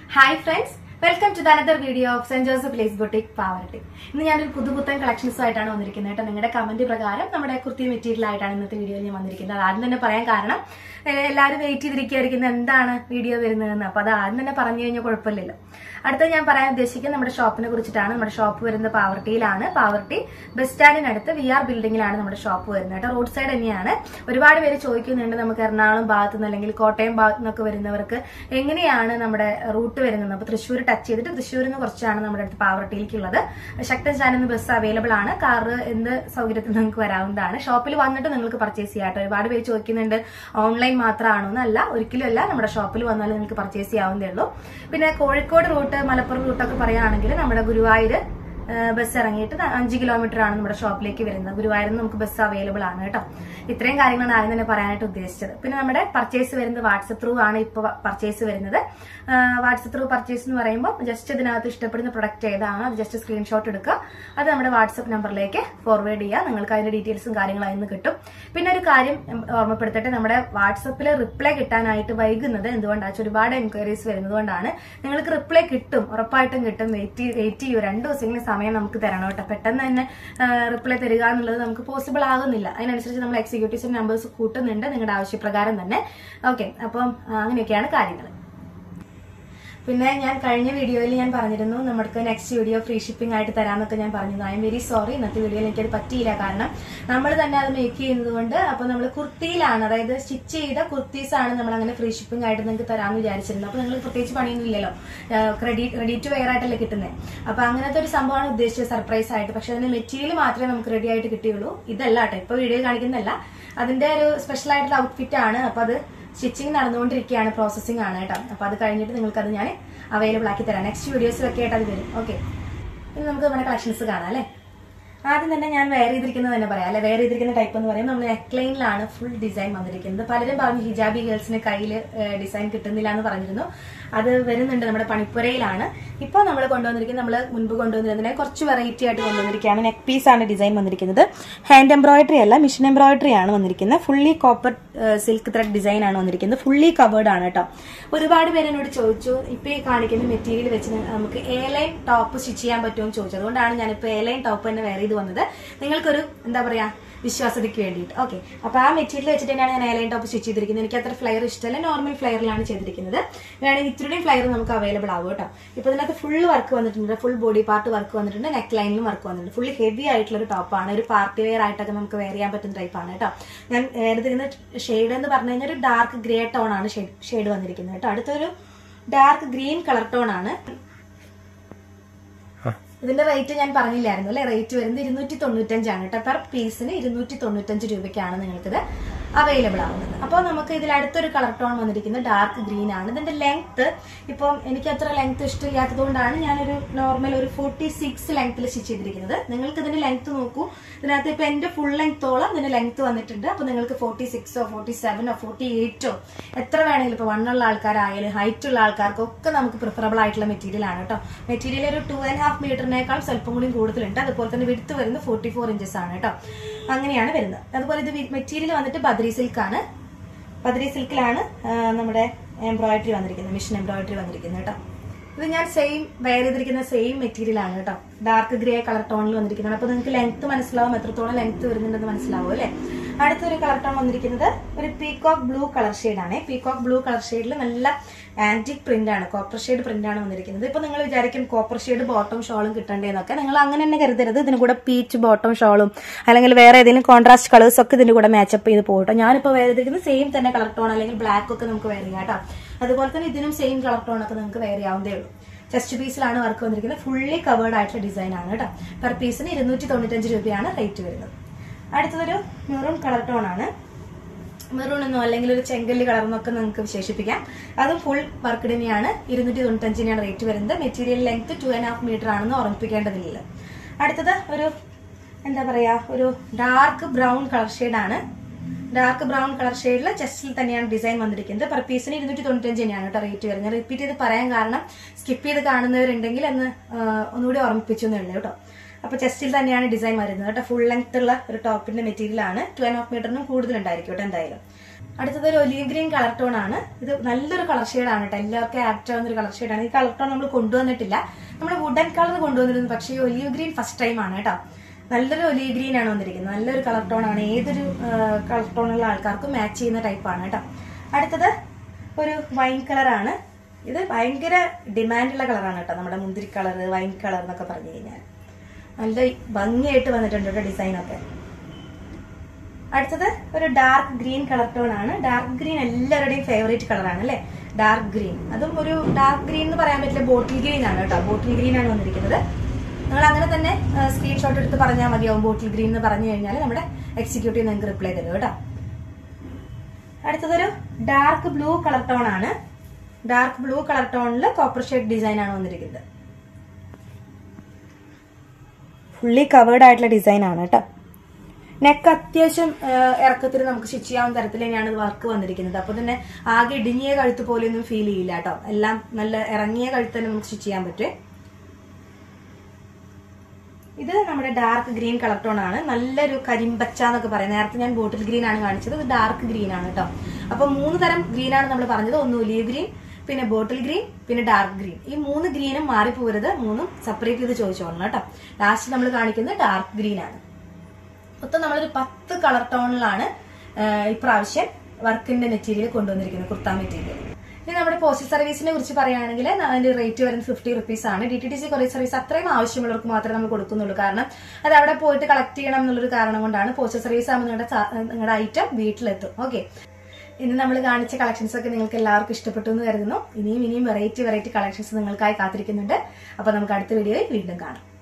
hi friends welcome to another video of Saint Joseph lace boutique Pavaratty ഇന്ന് ഞാനൊരു പുതുപുത്തൻ collections ആയിട്ടാണ് വന്നിരിക്കുന്നത് കേട്ടോ നിങ്ങളുടെ കമന്റ് പ്രകാരം നമ്മുടെ കുർത്തി മെറ്റീരിയൽ ആയിട്ടാണ് ഇന്നത്തെ വീഡിയോയിൽ ഞാൻ വന്നിരിക്കുന്നത് അത് ആദ്യം തന്നെ പറയാൻ കാരണം ഏഹ്, എല്ലാവരും വെയിറ്റ് ചെയ്തിരിക്കുകയായിരിക്കുന്നത് എന്താണ് വീഡിയോ വരുന്നതെന്ന് അപ്പൊ അത് ആദ്യം തന്നെ പറഞ്ഞു കഴിഞ്ഞാൽ കുഴപ്പമില്ലല്ലോ അടുത്ത ഞാൻ പറയാൻ ഉദ്ദേശിക്കുന്നത് നമ്മുടെ ഷോപ്പിനെ കുറിച്ചിട്ടാണ് നമ്മുടെ ഷോപ്പ് വരുന്നത് പാവർട്ടിയിലാണ് പാവർട്ടി ബസ് സ്റ്റാൻഡിനടുത്ത് വി ആർ ബിൽഡിംഗിലാണ് നമ്മുടെ ഷോപ്പ് വരുന്നത് കേട്ടോ റോഡ് സൈഡ് തന്നെയാണ് ഒരുപാട് പേര് ചോദിക്കുന്നുണ്ട് നമുക്ക് എറണാകുളം ഭാഗത്ത് നിന്ന് അല്ലെങ്കിൽ കോട്ടയം ഭാഗത്ത് നിന്നൊക്കെ വരുന്നവർക്ക് എങ്ങനെയാണ് നമ്മുടെ റൂട്ട് വരുന്നത് അപ്പൊ തൃശ്ശൂർ ടച്ച് ചെയ്തിട്ട് തൃശ്ശൂരിൽ നിന്ന് കുറച്ചാണ് നമ്മുടെ അടുത്ത് പാവർട്ടിയിലേക്കുള്ളത് ശക്തൻ സ്റ്റാൻഡിൽ ബസ് അവൈലബിൾ ആണ് കാറ് എന്ത് സൗകര്യത്തിൽ നിങ്ങൾക്ക് വരാവുന്നതാണ് ഷോപ്പിൽ വന്നിട്ട് നിങ്ങൾക്ക് പർച്ചേസ് ചെയ്യാം കേട്ടോ ഒരുപാട് പേര് ചോദിക്കുന്നുണ്ട് ഓൺലൈൻ മാത്രമാണോ എന്നല്ല ഒരിക്കലും അല്ല നമ്മുടെ ഷോപ്പിൽ വന്നാൽ നിങ്ങൾക്ക് പർച്ചേസ് ചെയ്യാവുന്നതേ ഉള്ളൂ പിന്നെ കോഴിക്കോട് റൂട്ട് മലപ്പുറം റൂട്ടൊക്കെ പറയുകയാണെങ്കിൽ നമ്മുടെ ഗുരുവായൂർ ബസ് ഇറങ്ങിയിട്ട് ന- അഞ്ച് കിലോമീറ്റർ ആണ് നമ്മുടെ ഷോപ്പിലേക്ക് വരുന്നത് ഗുരുവായൂരിൽ നിന്ന് നമുക്ക് ബസ് അവൈലബിൾ ആണ് കേട്ടോ ഇത്രയും കാര്യങ്ങളാണ് ആദ്യം തന്നെ പറയാനായിട്ട് ഉദ്ദേശിച്ചത് പിന്നെ നമ്മുടെ പർച്ചേസ് വരുന്നത് വാട്സപ്പ് ത്രൂ ആണ് ഇപ്പോൾ പർച്ചേസ് വരുന്നത് വാട്സപ്പ് ത്രൂ പർച്ചേസ് എന്ന് പറയുമ്പോൾ ജസ്റ്റ് ഇതിനകത്ത് ഇഷ്ടപ്പെടുന്ന പ്രൊഡക്റ്റ് ഏതാണ് അത് ജസ്റ്റ് സ്ക്രീൻഷോട്ട് എടുക്കുക അത് നമ്മുടെ വാട്സപ്പ് നമ്പറിലേക്ക് ഫോർവേഡ് ചെയ്യുക നിങ്ങൾക്ക് അതിന്റെ ഡീറ്റെയിൽസും കാര്യങ്ങളും അതിൽ നിന്ന് കിട്ടും പിന്നെ ഒരു കാര്യം ഉം, ഓർമ്മപ്പെടുത്തട്ടെ നമ്മുടെ വാട്സപ്പിൽ റിപ്ലൈ കിട്ടാനായിട്ട് വൈകുന്നത് എന്തുകൊണ്ടാണെന്ന് വെച്ചാൽ ഒരുപാട് എൻക്വയറീസ് വരുന്നതുകൊണ്ടാണ് നിങ്ങൾക്ക് റിപ്ലൈ കിട്ടും ഉറപ്പായിട്ടും കിട്ടും വെയിറ്റ് വെയിറ്റ് ചെയ്യൂ രണ്ട് ദിവസമെങ്കിലും സമയം നമുക്ക് തരണം കേട്ടോ പെട്ടെന്ന് തന്നെ റിപ്ലൈ തരിക എന്നുള്ളത് നമുക്ക് പോസിബിൾ ആകുന്നില്ല അതിനനുസരിച്ച് നമ്മൾ എക്സിക്യൂട്ടീവ്സിന്റെ നമ്പേഴ്സ് കൂട്ടുന്നുണ്ട് നിങ്ങളുടെ ആവശ്യപ്രകാരം തന്നെ ഓക്കെ അപ്പം ആ, അങ്ങനെയൊക്കെയാണ് കാര്യങ്ങൾ പിന്നെ ഞാൻ കഴിഞ്ഞ വീഡിയോയിൽ ഞാൻ പറഞ്ഞിരുന്നു നമുക്ക് നെക്സ്റ്റ് വീഡിയോ ഫ്രീ ഷിപ്പിംഗ് ആയിട്ട് തരാമെന്നൊക്കെ ഞാൻ പറഞ്ഞിരുന്നു ഐ എം വെരി സോറി ഇന്നത്തെ വീഡിയോയിൽ എനിക്കത് പറ്റിയില്ല കാരണം നമ്മൾ തന്നെ അത് മേക്ക് ചെയ്യുന്നത് കൊണ്ട് അപ്പൊ നമ്മൾ കുർത്തിയിലാണ് അതായത് സ്റ്റിച്ച് ചെയ്ത കുർത്തീസ് ആണ് നമ്മൾ അങ്ങനെ ഫ്രീ ഷിപ്പിംഗ് ആയിട്ട് നിങ്ങൾക്ക് തരാമെന്ന് വിചാരിച്ചിരുന്നു അപ്പൊ നിങ്ങൾ പ്രത്യേകിച്ച് പണിയൊന്നും ഇല്ലല്ലോ റെഡി റെഡി ടു വെയർ ആയിട്ടല്ലേ കിട്ടുന്നത് അപ്പൊ അങ്ങനത്തെ ഒരു സംഭവമാണ് ഉദ്ദേശിച്ചത് സർപ്രൈസ് ആയിട്ട് പക്ഷെ അതിന്റെ മെറ്റീരിയൽ മാത്രമേ നമുക്ക് റെഡി ആയിട്ട് കിട്ടിയുള്ളൂ ഇതല്ല കേട്ടോ ഇപ്പൊ വീഡിയോ കാണിക്കുന്നതല്ല അതിന്റെ ഒരു സ്പെഷ്യൽ ആയിട്ടുള്ള ഔട്ട്ഫിറ്റ് ആണ് അപ്പൊ അത് സ്റ്റിച്ചിങ് നടന്നുകൊണ്ടിരിക്കുകയാണ് പ്രോസസ്സിംഗ് ആണ് കേട്ടോ അപ്പൊ അത് കഴിഞ്ഞിട്ട് നിങ്ങൾക്ക് അത് ഞാൻ അവൈലബിൾ ആക്കി തരാം നെക്സ്റ്റ് വീഡിയോസിലൊക്കെ ആയിട്ട് അത് വരും ഓക്കെ ഇനി നമുക്ക് നമ്മുടെ കളക്ഷൻസ് കാണാം അല്ലേ ആദ്യം തന്നെ ഞാൻ വെയർ ചെയ്തിരിക്കുന്നത് തന്നെ പറയാം അല്ലെ വെയർ ചെയ്തിരിക്കുന്ന ടൈപ്പ് എന്ന് പറയുമ്പോൾ നമ്മൾ നെക്ലൈനിലാണ് ഫുൾ ഡിസൈൻ വന്നിരിക്കുന്നത് പലരും പറഞ്ഞു ഹിജാബി ഗേൾസിന് കയ്യിൽ ഡിസൈൻ കിട്ടുന്നില്ല എന്ന് പറഞ്ഞിരുന്നു അത് വരുന്നുണ്ട് നമ്മുടെ പണിപ്പുരയിലാണ് ഇപ്പോൾ നമ്മൾ കൊണ്ടുവന്നിരിക്കുന്നത് നമ്മൾ മുൻപ് കൊണ്ടുവന്നിരുന്നതിനെ കുറച്ച് വെറൈറ്റി ആയിട്ട് കൊണ്ടുവന്നിരിക്കുകയാണ് നെക്ക് പീസ് ആണ് ഡിസൈൻ വന്നിരിക്കുന്നത് ഹാൻഡ് എംബ്രോയിഡറി അല്ല മിഷൻ എംബ്രോയിഡറി ആണ് വന്നിരിക്കുന്നത് fully copper silk thread design ആണ് വന്നിരിക്കുന്നത് ഫുള്ളി കവേർഡ് ആണ് കേട്ടോ ഒരുപാട് പേര് എന്നോട് ചോദിച്ചു ഇപ്പൊ ഈ കാണിക്കുന്ന മെറ്റീരിയൽ വെച്ച് ന- നമുക്ക് എ ലൈൻ ടോപ്പ് സ്റ്റിച്ച് ചെയ്യാൻ പറ്റുമോ എന്ന് ചോദിച്ചു അതുകൊണ്ടാണ് ഞാനിപ്പോൾ എ ലൈൻ ടോപ്പ് തന്നെ വെയർ ചെയ്ത് വന്നത് നിങ്ങൾക്കൊരു എന്താ പറയാ വിശ്വാസതയ്ക്ക് വേണ്ടിയിട്ട് ഓക്കെ അപ്പൊ ആ മെറ്റീരിയൽ വെച്ചിട്ട് തന്നെയാണ് ഞാൻ എയർലൈൻ ടോപ്പ് സ്റ്റിച്ച് ചെയ്തിരിക്കുന്നത് എനിക്ക് അത്ര ഫ്ലയർ ഇഷ്ടമല്ല നോർമൽ ഫ്ലയറിലാണ് ചെയ്തിരിക്കുന്നത് വേണമെങ്കിൽ ഇത്രയും ഫ്ലയർ നമുക്ക് അവൈലബിൾ ആവും കേട്ടോ ഇപ്പൊ ഇതിനകത്ത് ഫുൾ വർക്ക് വന്നിട്ടുണ്ട് ഫുൾ ബോഡി പാർട്ട് വർക്ക് വന്നിട്ടുണ്ട് നെക്ക് ലൈനിലും വർക്ക് വന്നിട്ടുണ്ട് ഫുൾ ഹെവി ആയിട്ടുള്ള ഒരു ടോപ്പാണ് ഒരു പാർട്ടി വെയർ ആയിട്ടൊക്കെ നമുക്ക് വെയർ ചെയ്യാൻ പറ്റുന്ന ടൈപ്പാണ് കേട്ടോ ഞാൻ വേറെ ഷെയ്ഡ് എന്ന് പറഞ്ഞു കഴിഞ്ഞാൽ ഒരു ഡാർക്ക് ഗ്രേ ടോൺ ആണ് ഷെയ്ഡ് വന്നിരിക്കുന്നത് കേട്ടോ അടുത്തൊരു ഡാർക്ക് ഗ്രീൻ കളർ ടോൺ ആണ് ഇതിന്റെ റേറ്റ് ഞാൻ പറഞ്ഞില്ലായിരുന്നു അല്ലെ റേറ്റ് വരുന്നത് ഇരുന്നൂറ്റി തൊണ്ണൂറ്റഞ്ചാണ് കേട്ടോ പെർ പീസിന് ഇരുന്നൂറ്റി തൊണ്ണൂറ്റഞ്ച് രൂപയ്ക്കാണ് നിങ്ങൾക്കിത് അവൈലബിൾ ആവുന്നത് അപ്പോൾ നമുക്ക് ഇതിൽ അടുത്തൊരു കളർ ടോൺ വന്നിരിക്കുന്നത് ഡാർക്ക് ഗ്രീൻ ആണ് ഇതിന്റെ ലെങ്ത് ഇപ്പം എനിക്ക് അത്ര ലെങ്ത് ഇഷ്ടമില്ലാത്തത് കൊണ്ടാണ് ഞാനൊരു നോർമൽ ഒരു ഫോർട്ടി സിക്സ് ലെങ്ത്തിൽ സ്റ്റിച്ച് ചെയ്തിരിക്കുന്നത് നിങ്ങൾക്ക് ഇതിന്റെ ലെങ്ത് നോക്കൂ ഇതിനകത്ത് ഇപ്പൊ എന്റെ ഫുൾ ലെങ്ത്തോളം ഇതിന്റെ ലെങ്ത് വന്നിട്ടുണ്ട് അപ്പൊ നിങ്ങൾക്ക് ഫോർട്ടി സിക്സോ ഫോർട്ടി സെവനോ ഫോർട്ടി എയ്റ്റോ എത്ര വേണമെങ്കിലും ഇപ്പൊ വണ്ണുള്ള ആൾക്കാരായാലും ഹൈറ്റ് ഉള്ള ആൾക്കാർക്കൊക്കെ നമുക്ക് പ്രിഫറബിൾ ആയിട്ടുള്ള മെറ്റീരിയൽ ആണ് കേട്ടോ മെറ്റീരിയൽ ഒരു ടു ആൻഡ് ഹാഫ് മീറ്ററിനേക്കാൾ സ്വല്പം കൂടി കൂടുതലുണ്ട് അതുപോലെ തന്നെ വിടുത്ത് വരുന്നത് ഫോർട്ടി ഫോർ ഇഞ്ചസ് ആണ് കേട്ടോ അങ്ങനെയാണ് വരുന്നത് അതുപോലെ ഇത് മെറ്റീരിയൽ വന്നിട്ട് ബദ്രി സിൽക്ക് ആണ് ബദ്രി സിൽക്കിലാണ് ആ, നമ്മുടെ എംബ്രോയിഡറി വന്നിരിക്കുന്നത് മിഷൻ എംബ്രോയിഡറി വന്നിരിക്കുന്നത് കേട്ടോ ഇത് ഞാൻ സെയിം വെയർ ചെയ്തിരിക്കുന്ന സെയിം മെറ്റീരിയൽ ആണ് കേട്ടോ ഡാർക്ക് ഗ്രേ കളർ ടോണിൽ വന്നിരിക്കുന്നത് അപ്പൊ നിങ്ങൾക്ക് ലെങ്ത് മനസ്സിലാവും എത്രത്തോളം ലെങ്ത് വരുന്നുണ്ടെന്ന് മനസ്സിലാവും അല്ലെ അടുത്തൊരു കളർ ടോൺ വന്നിരിക്കുന്നത് ഒരു പീകോക്ക് ബ്ലൂ കളർ ഷെയ്ഡ് ആണ് പീകോക്ക് ബ്ലൂ കളർ ഷെയ്ഡിൽ നല്ല ആന്റിക് പ്രിന്റ് ആണ് കോപ്പർ ഷെയ്ഡ് പ്രിന്റ് ആണ് വന്നിരിക്കുന്നത് ഇപ്പൊ നിങ്ങൾ വിചാരിക്കും കോപ്പർ ഷെയ്ഡ് ബോട്ടം ഷോളും കിട്ടണ്ടേന്നൊക്കെ നിങ്ങൾ അങ്ങനെ തന്നെ കരുതരുത് ഇതിന് കൂടെ പീച്ച് ബോട്ടം ഷോളും അല്ലെങ്കിൽ വേറെ ഏതെങ്കിലും കോൺട്രാസ്റ്റ് കളേഴ്സ് ഒക്കെ ഇതിന്റെ കൂടെ മാച്ചപ്പ് ചെയ്ത് പോകട്ടോ ഞാനിപ്പോ വെയർ ചെയ്തിരിക്കുന്നത് സെയിം തന്നെ കളർ ടോൺ അല്ലെങ്കിൽ ബ്ലാക്ക് ഒക്കെ നമുക്ക് വെയർ ചെയ്യാം കേട്ടോ അതുപോലെ തന്നെ ഇതിനും സെയിം കളർ ടോൺ ഒക്കെ നിങ്ങൾക്ക് വെയർ ചെയ്യാവുന്നതേ ഉള്ളൂ ചെസ്റ്റ് പീസിലാണ് വർക്ക് വന്നിരിക്കുന്നത് ഫുള്ളി കവേർഡ് ആയിട്ടുള്ള ഡിസൈൻ ആണ് കേട്ടോ പെർ പീസിന് ഇരുന്നൂറ്റി തൊണ്ണൂറ്റഞ്ച് രൂപയാണ് റേറ്റ് വരുന്നത് അടുത്തതൊരു മെറൂൺ കളർ ടോൺ ആണ് മെറൂൺ എന്നോ അല്ലെങ്കിൽ ഒരു ചെങ്കല്ല് കളർ എന്നൊക്കെ നിങ്ങൾക്ക് വിശേഷിപ്പിക്കാം അതും ഫുൾ വർക്ക് തന്നെയാണ് ഇരുന്നൂറ്റി തൊണ്ണൂറ്റഞ്ചിനാണ് റേറ്റ് വരുന്നത് material length two and half metre ആണെന്ന് ഓർമ്മിപ്പിക്കേണ്ടതില്ല അടുത്തത് ഒരു എന്താ പറയാ ഒരു ഡാർക്ക് ബ്രൗൺ കളർ ഷെയ്ഡാണ് ഡാർക്ക് ബ്രൗൺ കളർ ഷെയ്ഡിൽ ചെസ്റ്റിൽ തന്നെയാണ് ഡിസൈൻ വന്നിരിക്കുന്നത് പെർ പീസിന് ഇരുന്നൂറ്റി തൊണ്ണൂറ്റഞ്ച് തന്നെയാണ് കേട്ടോ റേറ്റ് വരുന്നത് റിപ്പീറ്റ് ചെയ്ത് പറയാൻ കാരണം സ്കിപ്പ് ചെയ്ത് കാണുന്നവരുണ്ടെങ്കിൽ എന്ന് ആ, ഒന്നുകൂടി ഓർമ്മിപ്പിച്ചു എന്നേ ഉള്ളൂ കേട്ടോ അപ്പൊ ചെസ്റ്റിൽ തന്നെയാണ് ഡിസൈൻ വരുന്നത് കേട്ടോ ഫുൾ ലെങ്ത് ഉള്ള ഒരു ടോപ്പിന്റെ മെറ്റീരിയൽ ആണ് ടു ആൻഡ് ഹാഫ് മീറ്ററിനും കൂടുതൽ ഉണ്ടായിരിക്കും കേട്ടോ എന്തായാലും അടുത്തത് ഒരു ഒലീവ് ഗ്രീൻ കളർ ടോൺ ആണ് ഇത് നല്ലൊരു കളർ ഷെയ്ഡാണ് കേട്ടോ എല്ലാവർക്കും ആപ്റ്റ് ആവുന്ന ഒരു കളർ ഷെയ്ഡാണ് ഈ കളർ ടോൺ നമ്മൾ കൊണ്ടുവന്നിട്ടില്ല നമ്മൾ വുഡൻ കളർ കൊണ്ടുവന്നിരുന്നു പക്ഷേ ഈ ഒലീവ് ഗ്രീൻ ഫസ്റ്റ് ടൈം ആണ് കേട്ടോ നല്ലൊരു ഒലീവ് ഗ്രീൻ ആണ് വന്നിരിക്കുന്നത് നല്ലൊരു കളർ ടോൺ ആണ് ഏതൊരു കളർ ടോണുള്ള ആൾക്കാർക്കും മാച്ച് ചെയ്യുന്ന ടൈപ്പാണ് കേട്ടോ അടുത്തത് ഒരു വൈൻ കളറാണ് ഇത് ഭയങ്കര ഡിമാൻഡുള്ള കളറാണ് കേട്ടോ നമ്മുടെ മുന്തിരി കളർ വൈൻ കളർ എന്നൊക്കെ പറഞ്ഞു കഴിഞ്ഞാൽ നല്ല ഭംഗിയായിട്ട് വന്നിട്ടുണ്ട് കേട്ടോ ഡിസൈനൊക്കെ അടുത്തത് ഒരു ഡാർക്ക് ഗ്രീൻ കളർ ടോൺ ആണ് ഡാർക്ക് ഗ്രീൻ എല്ലാവരുടെയും ഫേവറേറ്റ് കളറാണ് അല്ലേ ഡാർക്ക് ഗ്രീൻ അതും ഒരു ഡാർക്ക് ഗ്രീൻ എന്ന് പറയാൻ പറ്റില്ല ബോട്ടിൽ ഗ്രീൻ ആണ് കേട്ടോ ബോട്ടിൽ ഗ്രീൻ ആണ് വന്നിരിക്കുന്നത് നിങ്ങൾ അങ്ങനെ തന്നെ സ്ക്രീൻഷോട്ട് എടുത്ത് പറഞ്ഞാൽ മതിയാവും ബോട്ടിൽ ഗ്രീൻ എന്ന് പറഞ്ഞു കഴിഞ്ഞാൽ നമ്മുടെ എക്സിക്യൂട്ടീവ് നിങ്ങൾക്ക് റിപ്ലൈ തരും കേട്ടോ അടുത്തതൊരു ഡാർക്ക് ബ്ലൂ കളർ ടോൺ ആണ് ഡാർക്ക് ബ്ലൂ കളർ ടോണിൽ കോപ്പർ ഷേഡ് ഡിസൈൻ ആണ് വന്നിരിക്കുന്നത് ഫുള്ളി കവേർഡ് ആയിട്ടുള്ള ഡിസൈൻ ആണ് കേട്ടോ നെക്ക് അത്യാവശ്യം ഇറക്കത്തിൽ നമുക്ക് സ്റ്റിച്ച് ചെയ്യാവുന്ന തരത്തിൽ തന്നെയാണ് വർക്ക് വന്നിരിക്കുന്നത് അപ്പൊ തന്നെ ആകെ ഇടുങ്ങിയ കഴുത്ത് പോലെയൊന്നും ഫീൽ ചെയ്യില്ല കേട്ടോ എല്ലാം നല്ല ഇറങ്ങിയ കഴുത്ത് തന്നെ നമുക്ക് സ്റ്റിച്ച് ചെയ്യാൻ പറ്റും ഇത് നമ്മുടെ ഡാർക്ക് ഗ്രീൻ കളർ ടോൺ ആണ് നല്ലൊരു കരിമ്പച്ച എന്നൊക്കെ പറയാം നേരത്തെ ഞാൻ ബോട്ടിൽ ഗ്രീൻ ആണ് കാണിച്ചത് ഇത് ഡാർക്ക് ഗ്രീൻ ആണ് കേട്ടോ അപ്പൊ മൂന്ന് തരം ഗ്രീൻ ആണ് നമ്മൾ പറഞ്ഞത് ഒന്ന് ഒലീവ് ഗ്രീൻ പിന്നെ ബോട്ടിൽ ഗ്രീൻ പിന്നെ ഡാർക്ക് ഗ്രീൻ ഈ മൂന്ന് ഗ്രീനും മാറിപ്പോകരുത് മൂന്നും സെപ്പറേറ്റ് ചെയ്ത് ചോദിച്ചോളണം കേട്ടോ ലാസ്റ്റ് നമ്മൾ കാണിക്കുന്നത് ഡാർക്ക് ഗ്രീൻ ആണ് മൊത്തം നമ്മളൊരു പത്ത് കളർ ടോണിലാണ് ഇപ്രാവശ്യം വർക്കിന്റെ മെറ്റീരിയൽ കൊണ്ടുവന്നിരിക്കുന്നത് കുർത്ത മെറ്റീരിയൽ ഇനി നമ്മുടെ പോസ്റ്റ് സർവീസിനെ കുറിച്ച് പറയുകയാണെങ്കിൽ അതിന്റെ റേറ്റ് വരുന്നത് ഫിഫ്റ്റി റുപ്പീസ് ആണ് D T T C courier service അത്രയും ആവശ്യമുള്ളവർക്ക് മാത്രമേ നമ്മൾ കൊടുക്കുന്നുള്ളൂ കാരണം അത് അവിടെ പോയിട്ട് കളക്ട് ചെയ്യണം എന്നുള്ളൊരു കാരണം കൊണ്ടാണ് പോസ്റ്റ് സർവീസ് ആകുമ്പോൾ നിങ്ങളുടെ സാ- നിങ്ങളുടെ ഐറ്റം വീട്ടിലെത്തും ഓക്കെ ഇന്ന് നമ്മൾ കാണിച്ച കളക്ഷൻസ് ഒക്കെ നിങ്ങൾക്ക് എല്ലാവർക്കും ഇഷ്ടപ്പെട്ടു എന്ന് കരുതുന്നു ഇനിയും ഇനിയും വെറൈറ്റി വെറൈറ്റി കളക്ഷൻസ് നിങ്ങൾക്കായി കാത്തിരിക്കുന്നുണ്ട് അപ്പൊ നമുക്ക് അടുത്ത വീഡിയോയിൽ വീണ്ടും കാണാം